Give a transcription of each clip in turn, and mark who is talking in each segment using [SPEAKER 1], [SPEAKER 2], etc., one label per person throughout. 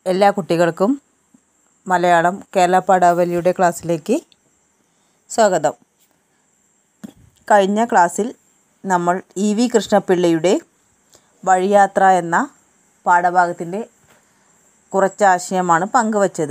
[SPEAKER 1] എല്ലാ കുട്ടികൾക്കും മലയാളം കേരള പാഠാവലിയുടെ ക്ലാസ്സിലേക്ക് സ്വാഗതം കഴിഞ്ഞ ക്ലാസ്സിൽ നമ്മൾ ഇ വി കൃഷ്ണപിള്ളയുടെ വഴിയാത്ര എന്ന പാഠഭാഗത്തിൻ്റെ കുറച്ച് ആശയമാണ് പങ്കുവച്ചത്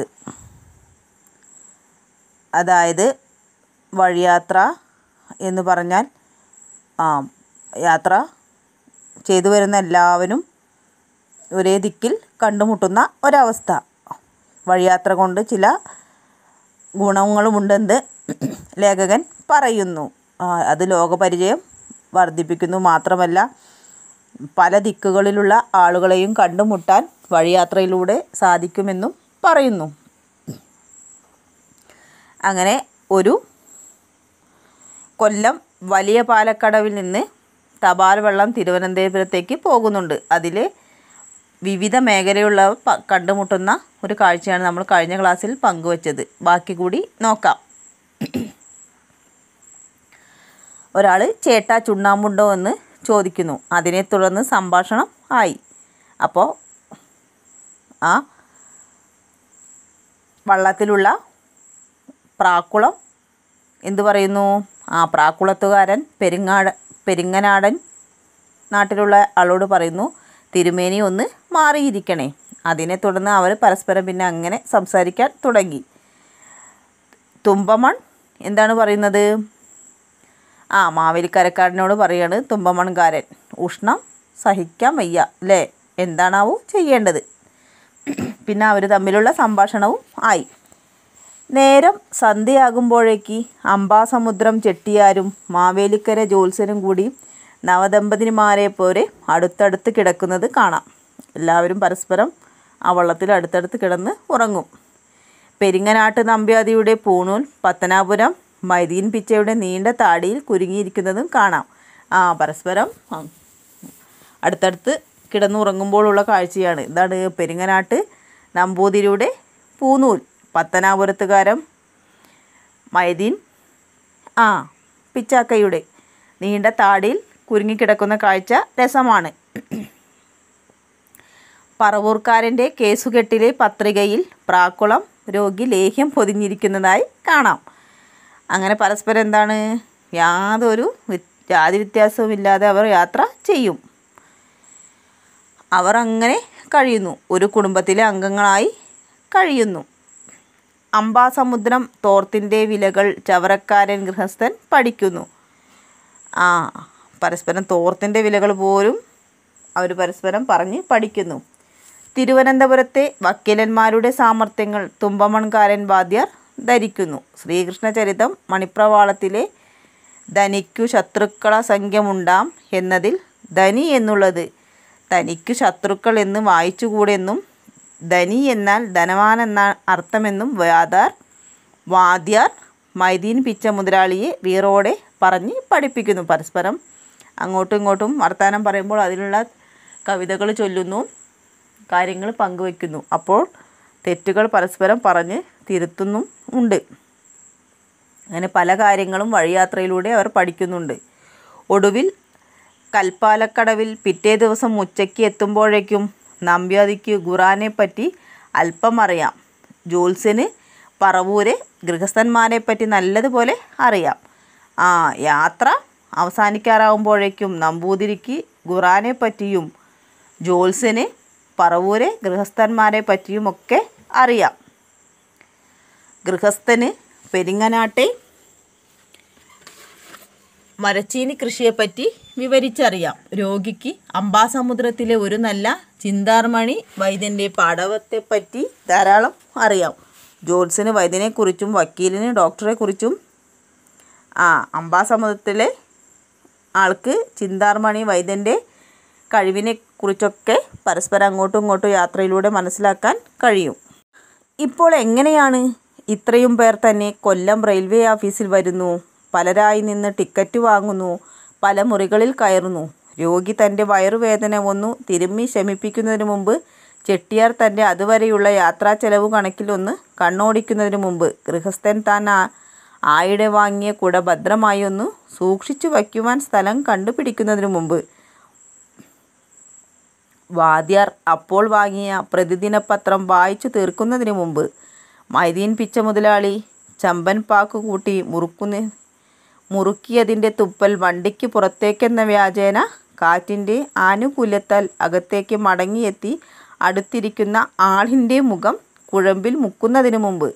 [SPEAKER 1] അതായത് വഴിയാത്ര എന്ന് പറഞ്ഞാൽ ആ യാത്ര ചെയ്തു വരുന്ന എല്ലാവരും ഒരേ ദിക്കിൽ കണ്ടുമുട്ടുന്ന ഒരവസ്ഥ വഴിയാത്ര കൊണ്ട് ചില ഗുണങ്ങളുമുണ്ടെന്ന് ലേഖകൻ പറയുന്നു ആ, അത് ലോകപരിചയം വർദ്ധിപ്പിക്കുന്നു മാത്രമല്ല പല ദിക്കുകളിലുള്ള ആളുകളെയും കണ്ടുമുട്ടാൻ വഴിയാത്രയിലൂടെ സാധിക്കുമെന്നും പറയുന്നു അങ്ങനെ ഒരു കൊല്ലം വലിയ പാലക്കടവിൽ നിന്ന് തപാൽ വെള്ളം തിരുവനന്തപുരത്തേക്ക് പോകുന്നുണ്ട് അതിൽ വിവിധ മേഖലയുള്ളവ പ- കണ്ടുമുട്ടുന്ന ഒരു കാഴ്ചയാണ് നമ്മൾ കഴിഞ്ഞ ക്ലാസ്സിൽ പങ്കുവച്ചത് ബാക്കി കൂടി നോക്കാം ഒരാൾ ചേട്ടാ ചുണ്ണാമ്പുണ്ടോ എന്ന് ചോദിക്കുന്നു അതിനെ തുടർന്ന് സംഭാഷണം ആയി അപ്പോൾ ആ വള്ളത്തിലുള്ള പ്രാക്കുളം എന്തു പറയുന്നു ആ പ്രാക്കുളത്തുകാരൻ പെരിങ്ങാട പെരിങ്ങനാടൻ നാട്ടിലുള്ള ആളോട് പറയുന്നു തിരുമേനി ഒന്ന് മാറിയിരിക്കണേ അതിനെ തുടർന്ന് അവർ പരസ്പരം പിന്നെ അങ്ങനെ സംസാരിക്കാൻ തുടങ്ങി തുമ്പമൺ എന്താണ് പറയുന്നത് ആ മാവേലിക്കരക്കാരനോട് പറയാണ് തുമ്പമൺകാരൻ ഉഷ്ണം സഹിക്കാൻ വയ്യ അല്ലേ എന്താണാവോ ചെയ്യേണ്ടത് പിന്നെ അവർ തമ്മിലുള്ള സംഭാഷണവും ആയി നേരം സന്ധ്യയാകുമ്പോഴേക്ക് അംബാസമുദ്രം ചെട്ടിയാരും മാവേലിക്കര ജോത്സ്യനും കൂടി നവദമ്പതിമാരെ പോലെ അടുത്തടുത്ത് കിടക്കുന്നത് കാണാം എല്ലാവരും പരസ്പരം ആ വള്ളത്തിൽ അടുത്തടുത്ത് കിടന്ന് ഉറങ്ങും പെരിങ്ങനാട്ട് നമ്പ്യാതിയുടെ പൂണൂൽ പത്തനാപുരം മൈദീൻ പിച്ചയുടെ നീണ്ട താടിയിൽ കുരുങ്ങിയിരിക്കുന്നതും കാണാം ആ പരസ്പരം ആ, അടുത്തടുത്ത് കിടന്നുറങ്ങുമ്പോഴുള്ള കാഴ്ചയാണ് എന്താണ് പെരിങ്ങനാട്ട് നമ്പൂതിരിയുടെ പൂനൂൽ പത്തനാപുരത്തുകാരൻ മൈദീൻ ആ പിച്ചാക്കയുടെ നീണ്ട താടിയിൽ കുരുങ്ങിക്കിടക്കുന്ന കാഴ്ച രസമാണ് പറവൂർക്കാരൻ്റെ കേസുകെട്ടിലെ പത്രികയിൽ പ്രാക്കുളം രോഗി ലേഹ്യം പൊതിഞ്ഞിരിക്കുന്നതായി കാണാം അങ്ങനെ പരസ്പരം എന്താണ് യാതൊരു വ്യ- ജാതി വ്യത്യാസവുമില്ലാതെ അവർ യാത്ര ചെയ്യും അവർ അങ്ങനെ കഴിയുന്നു ഒരു കുടുംബത്തിലെ അംഗങ്ങളായി കഴിയുന്നു അംബാസമുദ്രം തോർത്തിൻ്റെ വിലകൾ ചവറക്കാരൻ ഗൃഹസ്ഥൻ പഠിക്കുന്നു ആ പരസ്പരം തോർത്തിൻ്റെ വിലകൾ പോലും അവർ പരസ്പരം പറഞ്ഞ് പഠിക്കുന്നു തിരുവനന്തപുരത്തെ വക്കീലന്മാരുടെ സാമർഥ്യങ്ങൾ തുമ്പമൺകാരൻ വാദ്യർ ധരിക്കുന്നു ശ്രീകൃഷ്ണചരിതം മണിപ്രവാളത്തിലെ ധനിക്കു ശത്രുക്കള സംഖ്യമുണ്ടാം എന്നതിൽ ധനി എന്നുള്ളത് തനിക്കു ശത്രുക്കൾ എന്ന് വായിച്ചുകൂടെന്നും ധനി എന്നാൽ ധനവാൻ എന്ന അർത്ഥമെന്നും വാദാർ വാദ്യാർ മൈദീൻ പിച്ച മുതലാളിയെ വീറോടെ പറഞ്ഞ് പഠിപ്പിക്കുന്നു പരസ്പരം അങ്ങോട്ടും ഇങ്ങോട്ടും വർത്തമാനം പറയുമ്പോൾ അതിലുള്ള കവിതകൾ ചൊല്ലുന്നു കാര്യങ്ങൾ പങ്കുവയ്ക്കുന്നു അപ്പോൾ തെറ്റുകൾ പരസ്പരം പറഞ്ഞ് തിരുത്തുന്നും ഉണ്ട് അങ്ങനെ പല കാര്യങ്ങളും വഴിയാത്രയിലൂടെ അവർ പഠിക്കുന്നുണ്ട് ഒടുവിൽ കൽപ്പാലക്കടവിൽ പിറ്റേ ദിവസം ഉച്ചയ്ക്ക് എത്തുമ്പോഴേക്കും നമ്പ്യാതിക്ക് ഖുറാനെ പറ്റി അല്പം അറിയാം ജോത്സ്യന് പറവൂരെ ഗൃഹസ്ഥന്മാരെ പറ്റി നല്ലതുപോലെ അറിയാം ആ യാത്ര അവസാനിക്കാറാവുമ്പോഴേക്കും നമ്പൂതിരിക്ക് ഖുറാനെ പറ്റിയും ജോത്സ്യന് പറവൂരെ ഗൃഹസ്ഥന്മാരെ പറ്റിയുമൊക്കെ അറിയാം ഗൃഹസ്ഥന് പെരിങ്ങനാട്ടെ മരച്ചീനി കൃഷിയെപ്പറ്റി വിവരിച്ചറിയാം രോഗിക്ക് അംബാസമുദ്രത്തിലെ ഒരു നല്ല ചിന്താർമണി വൈദ്യൻ്റെ പാടവത്തെപ്പറ്റി ധാരാളം അറിയാം ജോത്സ്യന് വൈദ്യനെക്കുറിച്ചും വക്കീലിന് ഡോക്ടറെക്കുറിച്ചും ആ അംബാസമുദ്രത്തിലെ ആൾക്ക് ചിന്താർമണി വൈദ്യൻ്റെ കഴിവിനെ കുറിച്ചൊക്കെ പരസ്പരം അങ്ങോട്ടും ഇങ്ങോട്ടും യാത്രയിലൂടെ മനസ്സിലാക്കാൻ കഴിയും ഇപ്പോൾ എങ്ങനെയാണ് ഇത്രയും പേർ തന്നെ കൊല്ലം റെയിൽവേ ഓഫീസിൽ വരുന്നു പലരായി നിന്ന് ടിക്കറ്റ് വാങ്ങുന്നു പല മുറികളിൽ കയറുന്നു രോഗി തൻ്റെ വയറുവേദന ഒന്നു തിരുമ്മി ശമിപ്പിക്കുന്നതിന് മുമ്പ് ചെട്ടിയാർ തൻ്റെ അതുവരെയുള്ള യാത്രാ ചെലവ് കണക്കിലൊന്ന് കണ്ണോടിക്കുന്നതിന് മുമ്പ് ഗൃഹസ്ഥൻ താൻ ആ- ആയിടെ വാങ്ങിയ കുട ഭദ്രമായി ഒന്ന് സൂക്ഷിച്ചു വയ്ക്കുവാൻ സ്ഥലം കണ്ടുപിടിക്കുന്നതിന് മുമ്പ് വാദ്യാർ അപ്പോൾ വാങ്ങിയ പ്രതിദിന പത്രം വായിച്ചു തീർക്കുന്നതിന് മുമ്പ് മൈദീൻ പിച്ച മുതലാളി ചമ്പൻ പാക്ക് കൂട്ടി മുറുക്കുന്ന മുറുക്കിയതിൻ്റെ തുപ്പൽ വണ്ടിക്ക് പുറത്തേക്കെന്ന വ്യാജേന കാറ്റിൻ്റെ ആനുകൂല്യത്താൽ അകത്തേക്ക് മടങ്ങിയെത്തി അടുത്തിരിക്കുന്ന ആളിൻ്റെ മുഖം കുഴമ്പിൽ മുക്കുന്നതിന് മുമ്പ്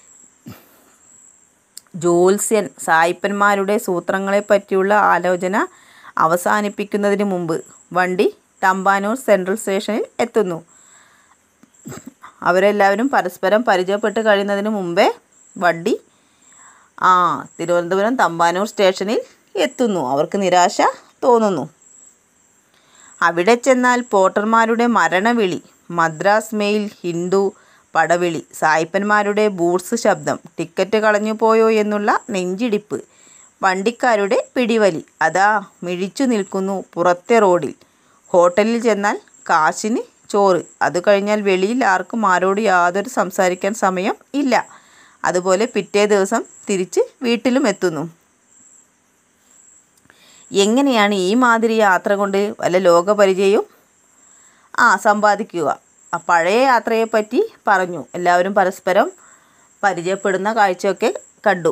[SPEAKER 1] ജ്യോത്സ്യൻ സായിപ്പന്മാരുടെ സൂത്രങ്ങളെപ്പറ്റിയുള്ള ആലോചന അവസാനിപ്പിക്കുന്നതിന് മുമ്പ് വണ്ടി തമ്പാനൂർ സെൻട്രൽ സ്റ്റേഷനിൽ എത്തുന്നു അവരെല്ലാവരും പരസ്പരം പരിചയപ്പെട്ട് കഴിയുന്നതിന് മുമ്പേ വണ്ടി ആ തിരുവനന്തപുരം തമ്പാനൂർ സ്റ്റേഷനിൽ എത്തുന്നു അവർക്ക് നിരാശ തോന്നുന്നു അവിടെ ചെന്നാൽ പോട്ടർമാരുടെ മരണവിളി മദ്രാസ് മെയിൽ ഹിന്ദു പടവിളി സായിപ്പന്മാരുടെ ബൂട്ട്സ് ശബ്ദം ടിക്കറ്റ് കളഞ്ഞു പോയോ എന്നുള്ള നെഞ്ചിടിപ്പ് വണ്ടിക്കാരുടെ പിടിവലി അതാ മിഴിച്ചു നിൽക്കുന്നു പുറത്തെ റോഡിൽ ഹോട്ടലിൽ ചെന്നാൽ കാശിന് ചോറ് അത് കഴിഞ്ഞാൽ വെളിയിൽ ആർക്കും ആരോട് യാതൊരു സംസാരിക്കാൻ സമയം ഇല്ല അതുപോലെ പിറ്റേ ദിവസം തിരിച്ച് വീട്ടിലും എത്തുന്നു എങ്ങനെയാണ് ഈ മാതിരി യാത്ര കൊണ്ട് വല്ല ലോകപരിചയവും ആ സമ്പാദിക്കുക ആ പഴയ യാത്രയെപ്പറ്റി പറഞ്ഞു എല്ലാവരും പരസ്പരം പരിചയപ്പെടുന്ന കാഴ്ചയൊക്കെ കണ്ടു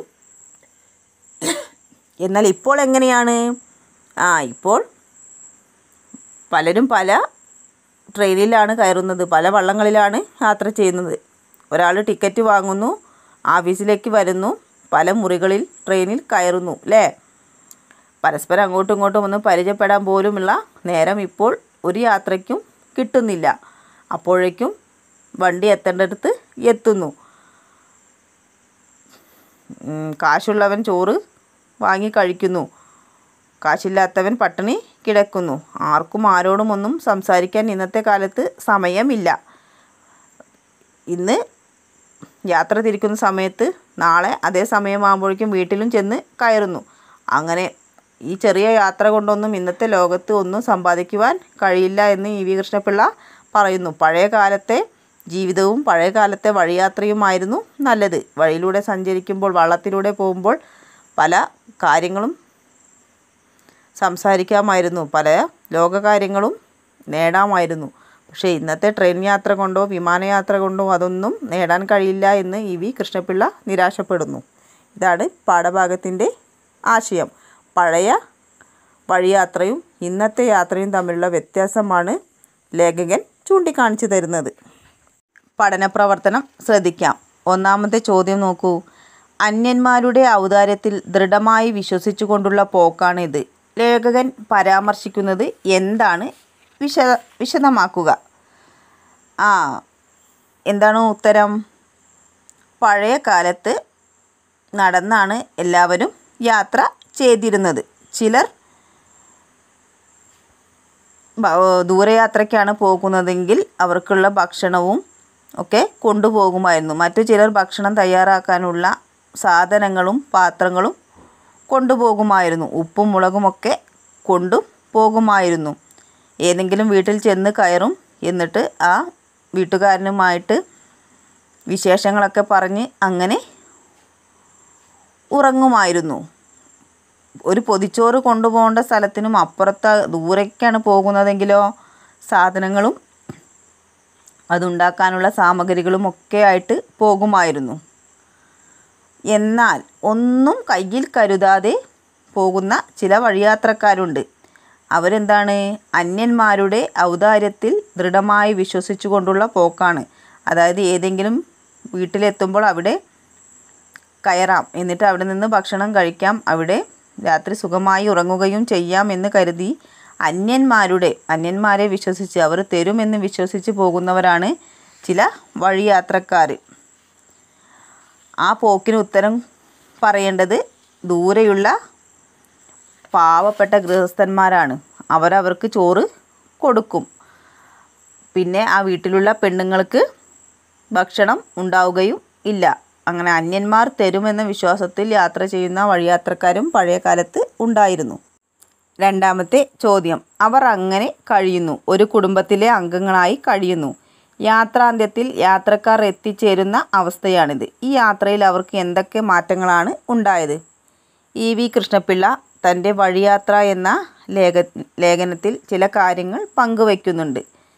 [SPEAKER 1] എന്നാൽ ഇപ്പോൾ എങ്ങനെയാണ് ആ ഇപ്പോൾ പലരും പല ട്രെയിനിലാണ് കയറുന്നത് പല വള്ളങ്ങളിലാണ് യാത്ര ചെയ്യുന്നത് ഒരാൾ ടിക്കറ്റ് വാങ്ങുന്നു ആഫീസിലേക്ക് വരുന്നു പല മുറികളിൽ ട്രെയിനിൽ കയറുന്നു അല്ലേ പരസ്പരം അങ്ങോട്ടും ഇങ്ങോട്ടും ഒന്ന് പരിചയപ്പെടാൻ പോലുമുള്ള നേരം ഇപ്പോൾ ഒരു യാത്രയ്ക്കും കിട്ടുന്നില്ല അപ്പോഴേക്കും വണ്ടി എത്തേണ്ടടുത്ത് എത്തുന്നു ഉം, കാശുള്ളവൻ ചോറ് വാങ്ങി കഴിക്കുന്നു കാശില്ലാത്തവൻ പട്ടിണി കിടക്കുന്നു ആർക്കും ആരോടും ഒന്നും സംസാരിക്കാൻ ഇന്നത്തെ കാലത്ത് സമയമില്ല ഇന്ന് യാത്ര തിരിക്കുന്ന സമയത്ത് നാളെ അതേ സമയമാകുമ്പോഴേക്കും വീട്ടിലും ചെന്ന് കയറുന്നു അങ്ങനെ ഈ ചെറിയ യാത്ര കൊണ്ടൊന്നും ഇന്നത്തെ ലോകത്ത് ഒന്നും സമ്പാദിക്കുവാൻ കഴിയില്ല എന്ന് ഇ വി കൃഷ്ണപിള്ള പറയുന്നു പഴയ കാലത്തെ ജീവിതവും പഴയ കാലത്തെ വഴിയാത്രയുമായിരുന്നു നല്ലത് വഴിയിലൂടെ സഞ്ചരിക്കുമ്പോൾ വള്ളത്തിലൂടെ പോകുമ്പോൾ പല കാര്യങ്ങളും സംസാരിക്കാമായിരുന്നു പല ലോകകാര്യങ്ങളും നേടാമായിരുന്നു പക്ഷേ ഇന്നത്തെ ട്രെയിൻ യാത്ര കൊണ്ടോ വിമാനയാത്ര കൊണ്ടോ അതൊന്നും നേടാൻ കഴിയില്ല എന്ന് ഇ വി കൃഷ്ണപിള്ള നിരാശപ്പെടുന്നു ഇതാണ് പാഠഭാഗത്തിൻ്റെ ആശയം പഴയ വഴിയാത്രയും ഇന്നത്തെ യാത്രയും തമ്മിലുള്ള വ്യത്യാസമാണ് ലേഖകൻ ചൂണ്ടിക്കാണിച്ചു തരുന്നത് പഠന പ്രവർത്തനം ശ്രദ്ധിക്കാം ഒന്നാമത്തെ ചോദ്യം നോക്കൂ അന്യന്മാരുടെ ഔദാര്യത്തിൽ ദൃഢമായി വിശ്വസിച്ചുകൊണ്ടുള്ള പോക്കാണിത് ലേഖകൻ പരാമർശിക്കുന്നത് എന്താണ് വിശ വിശദമാക്കുക ആ എന്താണ് ഉത്തരം പഴയ കാലത്ത് നടന്നാണ് എല്ലാവരും യാത്ര ചെയ്തിരുന്നത് ചിലർ ബ- ദൂരയാത്രയ്ക്കാണ് പോകുന്നതെങ്കിൽ അവർക്കുള്ള ഭക്ഷണവും ഒക്കെ കൊണ്ടുപോകുമായിരുന്നു മറ്റു ചിലർ ഭക്ഷണം തയ്യാറാക്കാനുള്ള സാധനങ്ങളും പാത്രങ്ങളും കൊണ്ടുപോകുമായിരുന്നു ഉപ്പും മുളകുമൊക്കെ കൊണ്ടു പോകുമായിരുന്നു ഏതെങ്കിലും വീട്ടിൽ ചെന്ന് കയറും എന്നിട്ട് ആ വീട്ടുകാരനുമായിട്ട് വിശേഷങ്ങളൊക്കെ പറഞ്ഞ് അങ്ങനെ ഉറങ്ങുമായിരുന്നു ഒരു പൊതിച്ചോറ് കൊണ്ടുപോകേണ്ട സ്ഥലത്തിനും അപ്പുറത്ത് ദൂരേക്കാണ് പോകുന്നതെങ്കിലോ സാധനങ്ങളും അതുണ്ടാക്കാനുള്ള സാമഗ്രികളും ഒക്കെ ആയിട്ട് പോകുമായിരുന്നു എന്നാൽ ഒന്നും കയ്യിൽ കരുതാതെ പോകുന്ന ചില വഴിയാത്രക്കാരുണ്ട് അവരെന്താണ് അന്യന്മാരുടെ ഔദാര്യത്തിൽ ദൃഢമായി വിശ്വസിച്ചുകൊണ്ടുള്ള പോക്കാണ് അതായത് ഏതെങ്കിലും വീട്ടിലെത്തുമ്പോൾ അവിടെ കയറാം എന്നിട്ട് അവിടെ നിന്ന് ഭക്ഷണം കഴിക്കാം അവിടെ രാത്രി സുഖമായി ഉറങ്ങുകയും ചെയ്യാം എന്ന് കരുതി അന്യന്മാരുടെ അന്യന്മാരെ വിശ്വസിച്ച് അവർ തരുമെന്ന് വിശ്വസിച്ച് പോകുന്നവരാണ് ചില വഴിയാത്രക്കാർ ആ പോക്കിന് ഉത്തരം പറയേണ്ടത് ദൂരെയുള്ള പാവപ്പെട്ട ഗൃഹസ്ഥന്മാരാണ് അവരവർക്ക് ചോറ് കൊടുക്കും പിന്നെ ആ വീട്ടിലുള്ള പെണ്ണുങ്ങൾക്ക് ഭക്ഷണം ഉണ്ടാവുകയും ഇല്ല അങ്ങനെ അന്യന്മാർ തരുമെന്ന വിശ്വാസത്തിൽ യാത്ര ചെയ്യുന്ന വഴിയാത്രക്കാരും പഴയ കാലത്ത് ഉണ്ടായിരുന്നു രണ്ടാമത്തെ ചോദ്യം അവർ അങ്ങനെ കഴിയുന്നു ഒരു കുടുംബത്തിലെ അംഗങ്ങളായി കഴിയുന്നു യാത്രാന്ത്യത്തിൽ യാത്രക്കാർ എത്തിച്ചേരുന്ന അവസ്ഥയാണിത് ഈ യാത്രയിൽ അവർക്ക് എന്തൊക്കെ മാറ്റങ്ങളാണ് ഉണ്ടായത് ഇ വി കൃഷ്ണപിള്ള തൻ്റെ വഴിയാത്ര എന്ന ലേഖ ലേഖനത്തിൽ ചില കാര്യങ്ങൾ പങ്കുവയ്ക്കുന്നുണ്ട്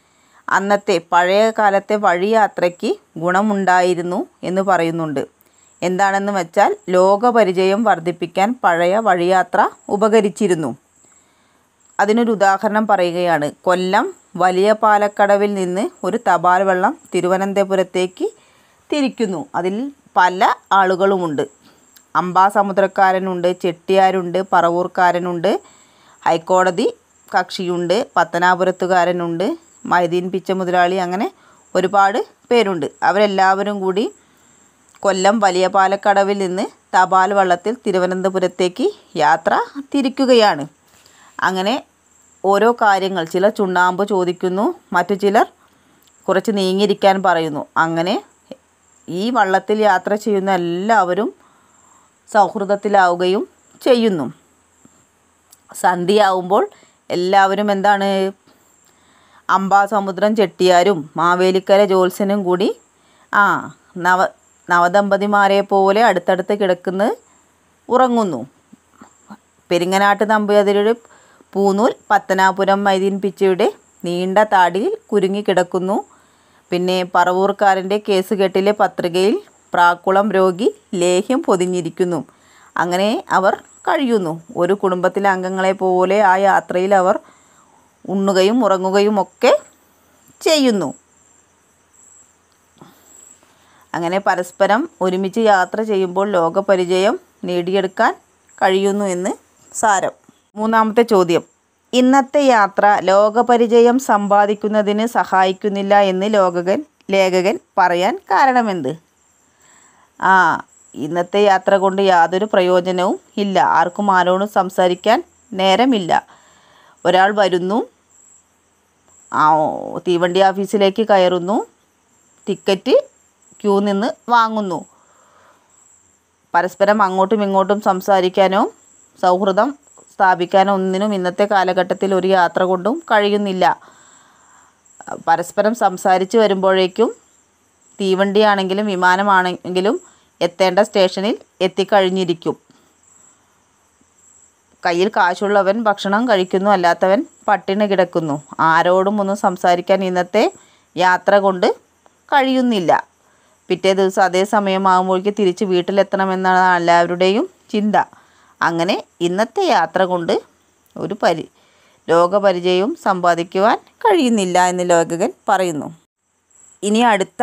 [SPEAKER 1] അന്നത്തെ പഴയ കാലത്തെ വഴിയാത്രയ്ക്ക് ഗുണമുണ്ടായിരുന്നു എന്ന് പറയുന്നുണ്ട് എന്താണെന്ന് വെച്ചാൽ ലോകപരിചയം വർദ്ധിപ്പിക്കാൻ പഴയ വഴിയാത്ര ഉപകരിച്ചിരുന്നു അതിനൊരു ഉദാഹരണം പറയുകയാണ് കൊല്ലം വലിയ പാലക്കടവിൽ നിന്ന് ഒരു തപാൽ വെള്ളം തിരുവനന്തപുരത്തേക്ക് തിരിക്കുന്നു അതിൽ പല ആളുകളുമുണ്ട് അമ്പാസമുദ്രക്കാരനുണ്ട് ചെട്ടിയാരുണ്ട് പറവൂർക്കാരനുണ്ട് ഹൈക്കോടതി കക്ഷിയുണ്ട് പത്തനാപുരത്തുകാരനുണ്ട് മൈദീൻ പിച്ച മുതലാളി അങ്ങനെ ഒരുപാട് പേരുണ്ട് അവരെല്ലാവരും കൂടി കൊല്ലം വലിയ പാലക്കടവിൽ നിന്ന് തപാൽ വള്ളത്തിൽ തിരുവനന്തപുരത്തേക്ക് യാത്ര തിരിക്കുകയാണ് അങ്ങനെ ഓരോ കാര്യങ്ങൾ ചിലർ ചുണ്ണാമ്പ് ചോദിക്കുന്നു മറ്റു ചിലർ കുറച്ച് നീങ്ങിയിരിക്കാൻ പറയുന്നു അങ്ങനെ ഈ വള്ളത്തിൽ യാത്ര ചെയ്യുന്ന എല്ലാവരും സൗഹൃദത്തിലാവുകയും ചെയ്യുന്നു സന്ധ്യയാവുമ്പോൾ എല്ലാവരും എന്താണ് അംബാസമുദ്രം ചെട്ടിയാരും മാവേലിക്കര ജോത്സ്യനും കൂടി ആ നവ നവദമ്പതിമാരെ പോലെ അടുത്തടുത്ത് കിടക്കുന്നത് ഉറങ്ങുന്നു പെരിങ്ങനാട്ട് നമ്പൂതിരിയുടെ പൂനൂൽ പത്തനാപുരം മൈദീൻ പിച്ചയുടെ നീണ്ട താടിയിൽ കുരുങ്ങിക്കിടക്കുന്നു പിന്നെ പറവൂർക്കാരൻ്റെ കേസുകെട്ടിലെ പത്രികയിൽ പ്രാക്കുളം രോഗി ലേഹ്യം പൊതിഞ്ഞിരിക്കുന്നു അങ്ങനെ അവർ കഴിയുന്നു ഒരു കുടുംബത്തിലെ അംഗങ്ങളെ പോലെ ആ യാത്രയിൽ അവർ ഉണ്ണുകയും ഉറങ്ങുകയും ഒക്കെ ചെയ്യുന്നു അങ്ങനെ പരസ്പരം ഒരുമിച്ച് യാത്ര ചെയ്യുമ്പോൾ ലോകപരിചയം നേടിയെടുക്കാൻ കഴിയുന്നു എന്ന് സാരം മൂന്നാമത്തെ ചോദ്യം ഇന്നത്തെ യാത്ര ലോകപരിചയം സമ്പാദിക്കുന്നതിന് സഹായിക്കുന്നില്ല എന്ന് ലോകകൻ ലേഖകൻ പറയാൻ കാരണമെന്ത് ആ ഇന്നത്തെ യാത്ര കൊണ്ട് യാതൊരു പ്രയോജനവും ഇല്ല ആർക്കും ആരോടും സംസാരിക്കാൻ നേരമില്ല ഒരാൾ വരുന്നു ആ തീവണ്ടി ഓഫീസിലേക്ക് കയറുന്നു ടിക്കറ്റ് ക്യൂ നിന്ന് വാങ്ങുന്നു പരസ്പരം അങ്ങോട്ടും ഇങ്ങോട്ടും സംസാരിക്കാനോ സൗഹൃദം സ്ഥാപിക്കാനോ ഒന്നിനും ഇന്നത്തെ കാലഘട്ടത്തിൽ ഒരു യാത്ര കൊണ്ടും കഴിയുന്നില്ല പരസ്പരം സംസാരിച്ച് വരുമ്പോഴേക്കും തീവണ്ടിയാണെങ്കിലും വിമാനമാണെങ്കിലും എത്തേണ്ട സ്റ്റേഷനിൽ എത്തിക്കഴിഞ്ഞിരിക്കും കയ്യിൽ കാശുള്ളവൻ ഭക്ഷണം കഴിക്കുന്നു അല്ലാത്തവൻ പട്ടിണി കിടക്കുന്നു ആരോടും ഒന്നും സംസാരിക്കാൻ ഇന്നത്തെ യാത്ര കൊണ്ട് കഴിയുന്നില്ല പിറ്റേ ദിവസം അതേ സമയമാകുമ്പോഴേക്ക് തിരിച്ച് വീട്ടിലെത്തണമെന്നാണ് എല്ലാവരുടെയും ചിന്ത അങ്ങനെ ഇന്നത്തെ യാത്ര കൊണ്ട് ഒരു പരി ലോകപരിചയവും സമ്പാദിക്കുവാൻ കഴിയുന്നില്ല എന്ന് ലേഖകൻ പറയുന്നു ഇനി അടുത്ത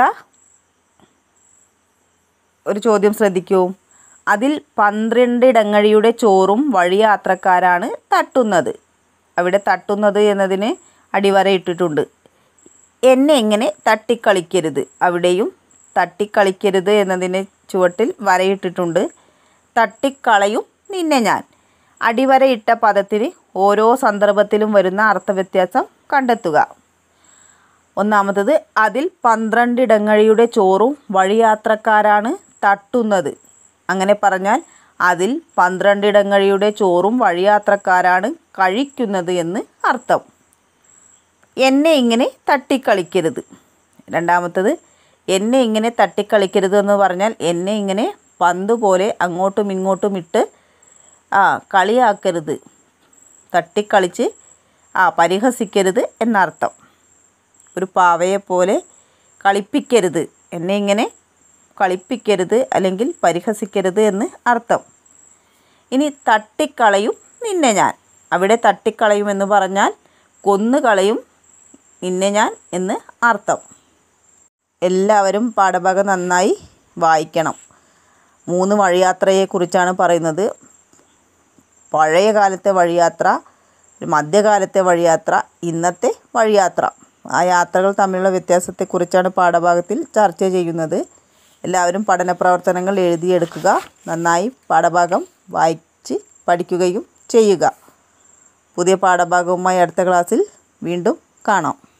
[SPEAKER 1] ഒരു ചോദ്യം ശ്രദ്ധിക്കൂ അതിൽ പന്ത്രണ്ടിടങ്ങഴിയുടെ ചോറും വഴിയാത്രക്കാരാണ് തട്ടുന്നത് അവിടെ തട്ടുന്നത് എന്നതിന് അടിവരയിട്ടിട്ടുണ്ട് എന്നെ ഇങ്ങനെ തട്ടിക്കളിക്കരുത് അവിടെയും തട്ടിക്കളിക്കരുത് എന്നതിന് ചുവട്ടിൽ വരയിട്ടിട്ടുണ്ട് തട്ടിക്കളയും നിന്നെ ഞാൻ അടിവരയിട്ട പദത്തിന് ഓരോ സന്ദർഭത്തിലും വരുന്ന അർത്ഥവ്യത്യാസം കണ്ടെത്തുക ഒന്നാമത്തത് അതിൽ പന്ത്രണ്ടിടങ്ങഴിയുടെ ചോറും വഴിയാത്രക്കാരാണ് തട്ടുന്നത് അങ്ങനെ പറഞ്ഞാൽ അതിൽ പന്ത്രണ്ടിടങ്ങഴിയുടെ ചോറും വഴിയാത്രക്കാരാണ് കഴിക്കുന്നത് എന്ന് അർത്ഥം എന്നെ ഇങ്ങനെ തട്ടിക്കളിക്കരുത് രണ്ടാമത്തത് എന്നെ ഇങ്ങനെ തട്ടിക്കളിക്കരുത് എന്ന് പറഞ്ഞാൽ എന്നെ ഇങ്ങനെ പന്ത് പോലെ അങ്ങോട്ടും ഇങ്ങോട്ടും ഇട്ട് ആ കളിയാക്കരുത് തട്ടിക്കളിച്ച് ആ പരിഹസിക്കരുത് എന്നർത്ഥം ഒരു പാവയെ പോലെ കളിപ്പിക്കരുത് എന്നെ ഇങ്ങനെ കളിപ്പിക്കരുത് അല്ലെങ്കിൽ പരിഹസിക്കരുത് എന്ന് അർത്ഥം ഇനി തട്ടിക്കളയും നിന്നെ ഞാൻ അവിടെ തട്ടിക്കളയും എന്ന് പറഞ്ഞാൽ കൊന്നുകളയും നിന്നെ ഞാൻ എന്ന് അർത്ഥം എല്ലാവരും പാഠഭാഗം നന്നായി വായിക്കണം മൂന്ന് വഴിയാത്രയെക്കുറിച്ചാണ് പറയുന്നത് പഴയ കാലത്തെ വഴിയാത്ര ഒരു മധ്യകാലത്തെ വഴിയാത്ര ഇന്നത്തെ വഴിയാത്ര ആ യാത്രകൾ തമ്മിലുള്ള വ്യത്യാസത്തെക്കുറിച്ചാണ് പാഠഭാഗത്തിൽ ചർച്ച ചെയ്യുന്നത് എല്ലാവരും പഠന പ്രവർത്തനങ്ങൾ എഴുതിയെടുക്കുക നന്നായി പാഠഭാഗം വായിച്ച് പഠിക്കുകയും ചെയ്യുക പുതിയ പാഠഭാഗവുമായി അടുത്ത ക്ലാസ്സിൽ വീണ്ടും കാണാം